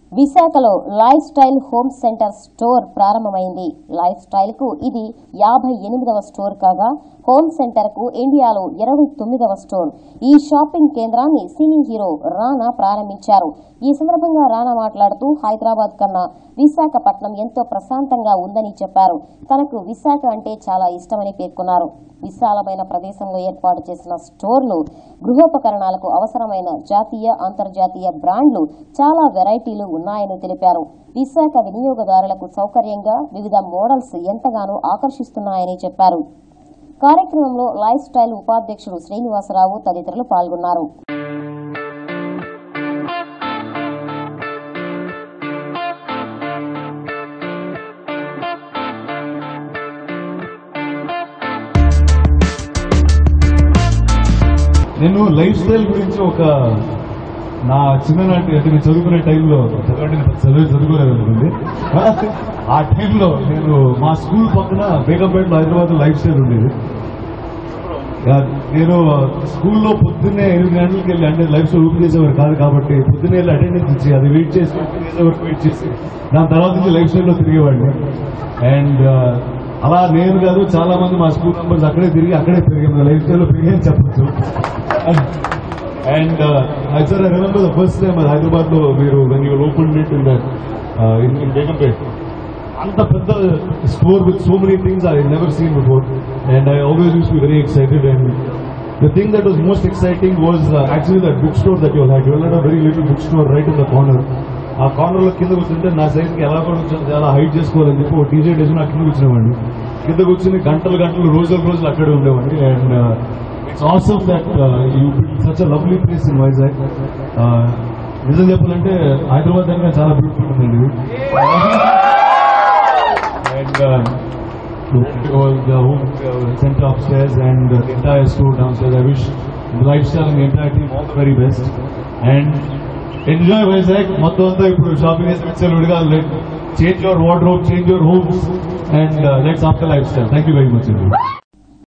విశాఖలో life style home centre store ప్రారంభమైంది life style కు ఇది యాభై ఎనిమిదవ స్టోర్ కాగా హోమ్ సెంటర్ కు ఇండియాలో ఇరవై తొమ్మిదవ స్టోర్ ఈ షాపింగ్ కేంద్రాన్ని సినీ హీరో రానా ప్రారంభించారు ఈ సందర్భంగా రానా మాట్లాడుతూ హైదరాబాద్ కన్నా విశాఖపట్నం ఎంతో ప్రశాంతంగా ఉందని చెప్పారు తనకు విశాఖ అంటే చాలా ఇష్టమని పేర్కొన్నారు విశాలమైన ప్రదేశంలో ఏర్పాటు చేసిన స్టోర్లు గృహోపకరణాలకు అవసరమైన జాతీయ అంతర్జాతీయ బ్రాండ్లు చాలా వెరైటీలు ఉన్నాయని తెలిపారు విశాఖ వినియోగదారులకు సౌకర్యంగా వివిధ మోడల్స్ ఎంతగానో ఆకర్షిస్తున్నాయని చెప్పారు కార్యక్రమంలో లైఫ్ స్టైల్ ఉపాధ్యక్షుడు శ్రీనివాసరావు తదితరులు పాల్గొన్నారు నేను లైఫ్ స్టైల్ గురించి ఒక నా చిన్ననాటి అంటే నేను చదువుకునే టైంలో చదవండి నేను చదివి చదువుకోలేదు అనుకోండి ఆ టైంలో నేను మా స్కూల్ పక్కన బేగంపేటలో హైదరాబాద్ లైఫ్ స్టైల్ ఉండేది ఆ, నేను స్కూల్లో పొద్దున్నే ఎనిమిది గంటలకు వెళ్ళి అంటే లైఫ్ స్టైల్ ఓపెన్ చేసేవారు కాదు కాబట్టి పొద్దున్నే వెళ్ళి అటెండెన్స్ ఇచ్చి అది వెయిట్ చేసి ఓపెన్ చేసేవారు వెయిట్ చేసి దాని తర్వాత నుంచి లైఫ్ స్టైల్లో తిరిగేవాడిని అండ్ అలా నేను కాదు చాలా మంది మా స్కూల్ మెంబర్స్ అక్కడే తిరిగి అక్కడే పెరిగాము లైఫ్ స్టైల్లో పెరిగాయని చెప్పచ్చు and I sir I remember the first time Hyderabad లో మీరు when you open it in that in Begumpet అంత పెద్ద store with so many things I never seen before and I always use be very excited and the thing that was most exciting was actually that book store that your had your a very little book store right in the corner ఆ corner లో కింద కూర్చుంటే నా size కి ఎలా కూడా కూర్చొని చాలా హైట్ చేసుకోవాలని చెప్పి ఒక టీజే డేస్ నా కింద కూర్చునేవాడిని కింద కూర్చుని గంటలు గంటలు రోజులు రోజులు అక్కడే ఉండేవాడిని and it's also that you such a lovely place in Vizag నిజం చెప్పాలంటే హైదరాబాద్ దగ్గర చాలా బ్యూటిఫుల్ ఉందండి ఇది. and uh, the home uh, center upstairs and uh, the entire store downstairs. I wish the lifestyle and the entire team all the very best. And enjoy Vizag. మొత్తం అంతా ఇప్పుడు shopping చేసి వచ్చే విడిగా change your wardrobe change your homes and let's after life style thank you very much అండి